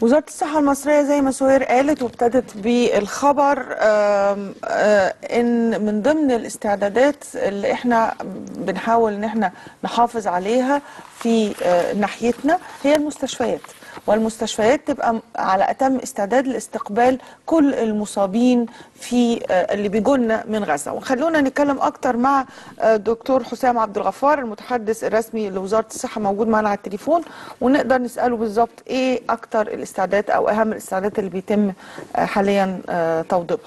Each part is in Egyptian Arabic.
وزارة الصحة المصرية زي ما سهير قالت وابتدت بالخبر آم، آه، ان من ضمن الاستعدادات اللي احنا بنحاول ان احنا نحافظ عليها في آه، ناحيتنا هي المستشفيات والمستشفيات تبقى م- على اتم استعداد لاستقبال كل المصابين في آه، اللي بيجونا من غزه وخلونا نتكلم اكتر مع آه، دكتور حسام عبد الغفار المتحدث الرسمي لوزاره الصحه موجود معنا على التليفون ونقدر نساله بالظبط ايه اكتر الاستعدادات او اهم الاستعدادات اللي بيتم آه، حاليا آه، توضيبها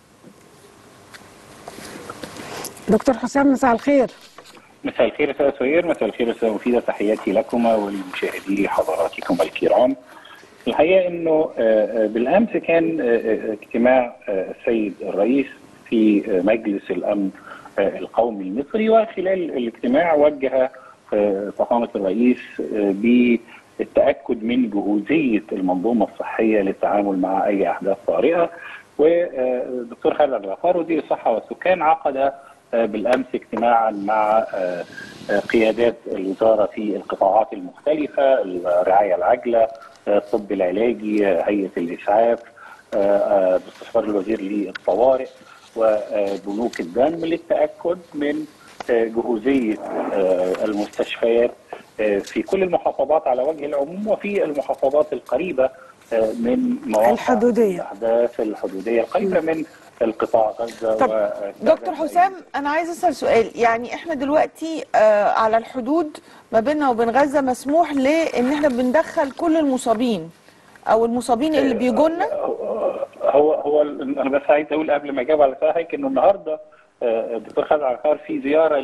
دكتور حسام مساء الخير مساء الخير استاذ سهير مساء الخير استاذ مفيده تحياتي لكما ولمشاهدي حضراتكم الكرام الحقيقه انه آه، آه، بالامس كان آه، آه، اجتماع آه، السيد الرئيس في آه، مجلس الامن آه، القومي المصري وخلال الاجتماع وجه آه، فخامه الرئيس آه، بالتاكد من جهوزيه المنظومه الصحيه للتعامل مع اي احداث طارئه والدكتور خالد عبد الغفار وزير الصحه والسكان عقد آه، بالامس اجتماعا مع آه، آه، قيادات الوزاره في القطاعات المختلفه الرعايه العاجله آه، الطب العلاجي آه، هيئه الاسعاف آه، آه، باستشار الوزير للطوارئ وبنوك الدم للتاكد من آه، جهوزيه آه، المستشفيات آه، في كل المحافظات على وجه العموم وفي المحافظات القريبه آه، من مواقع الحدودية. الاحداث الحدوديه القريبه من القطاع غزه طب و- دكتور حسام انا عايز اسال سؤال يعني احنا دلوقتي آه على الحدود ما بيننا وبين غزه مسموح لان احنا بندخل كل المصابين او المصابين اللي بيجونا هو هو ال- انا بس عايز اقول قبل ما اجاوب على سؤالك انه النهارده آه، الدكتور خالد عقار في زياره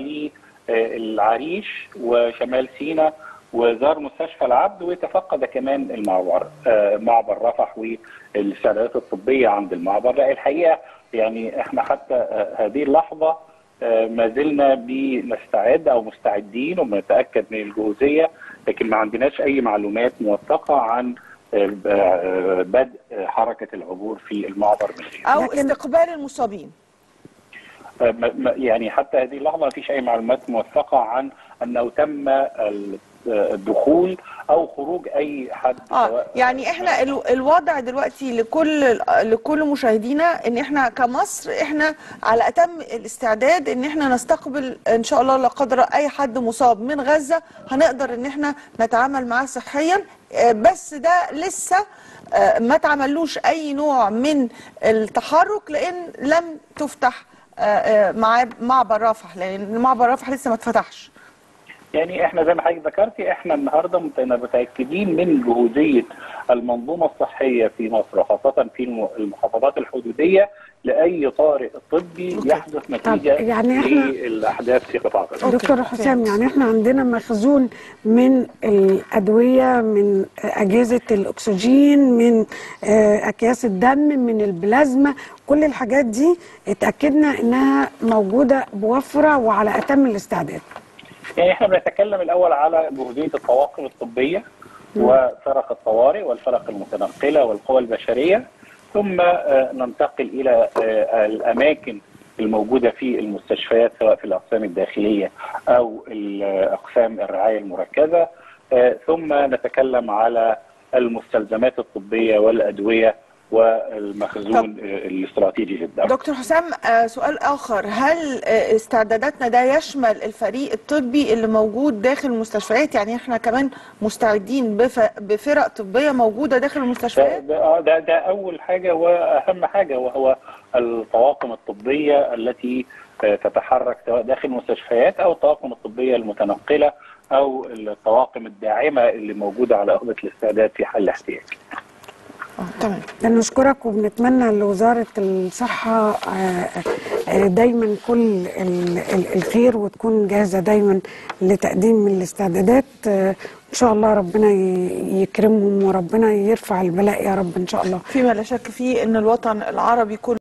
للعريش وشمال سيناء وزار مستشفى العبد وتفقد كمان المعبر آه، معبر رفح والاستعدادات الطبيه عند المعبر لا الحقيقه يعني احنا حتى آه، هذه اللحظه آه، ما زلنا بنستعد او مستعدين وبنتاكد من الجهوزيه لكن ما عندناش اي معلومات موثقه عن آه، آه، بدء حركه العبور في المعبر من غيره. او لكن- استقبال المصابين آه، ما- ما- يعني حتى هذه اللحظه ما فيش اي معلومات موثقه عن انه تم ال- آه، الدخول او خروج اي حد اه سواء- يعني احنا ال- الوضع دلوقتي لكل لكل مشاهدينا ان احنا كمصر احنا على اتم الاستعداد ان احنا نستقبل ان شاء الله لا قدر اي حد مصاب من غزه هنقدر ان احنا نتعامل معاه صحيا آه، بس ده لسه آه، ما تعملوش اي نوع من التحرك لان لم تفتح آه، آه، مع معبر رفح لان معبر رفح لسه ما اتفتحش يعني احنا زي ما حضرتك ذكرتي احنا النهارده مت- متاكدين من جهوزيه المنظومه الصحيه في مصر وخاصه في الم- المحافظات الحدوديه لاي طارئ طبي أوكي. يحدث نتيجه يعني إحنا- للاحداث في قطاع غزه. أوكي. دكتور حسام يعني احنا عندنا مخزون من الادويه من اجهزه الاكسجين من آه، اكياس الدم من البلازما كل الحاجات دي اتاكدنا انها موجوده بوفره وعلى اتم الاستعداد يعني احنا بنتكلم الاول على جهوديه الطواقم الطبيه وفرق الطوارئ والفرق المتنقله والقوى البشريه ثم آه، ننتقل الى آه، الاماكن الموجوده في المستشفيات سواء في الاقسام الداخليه او اقسام الرعايه المركزه آه، ثم نتكلم على المستلزمات الطبيه والادويه والمخزون طب. آه، الاستراتيجي للدولة دكتور حسام آه، سؤال آخر هل آه، استعداداتنا ده يشمل الفريق الطبي اللي موجود داخل المستشفيات يعني احنا كمان مستعدين بف- بفرق طبية موجودة داخل ده المستشفيات ده, آه، ده ده اول حاجه واهم حاجه وهو الطواقم الطبيه التي آه، تتحرك سواء داخل المستشفيات او الطواقم الطبيه المتنقله او الطواقم الداعمه اللي موجوده على ارض الاستعداد في حال الاحتياج. آه، تمام بنشكرك وبنتمنى لوزاره الصحه آه، آه، دايما كل ال- ال- الخير وتكون جاهزه دايما لتقديم الاستعدادات آه، ان شاء الله ربنا ي- يكرمهم وربنا يرفع البلاء يا رب ان شاء الله فيما لا شك فيه ان الوطن العربي كله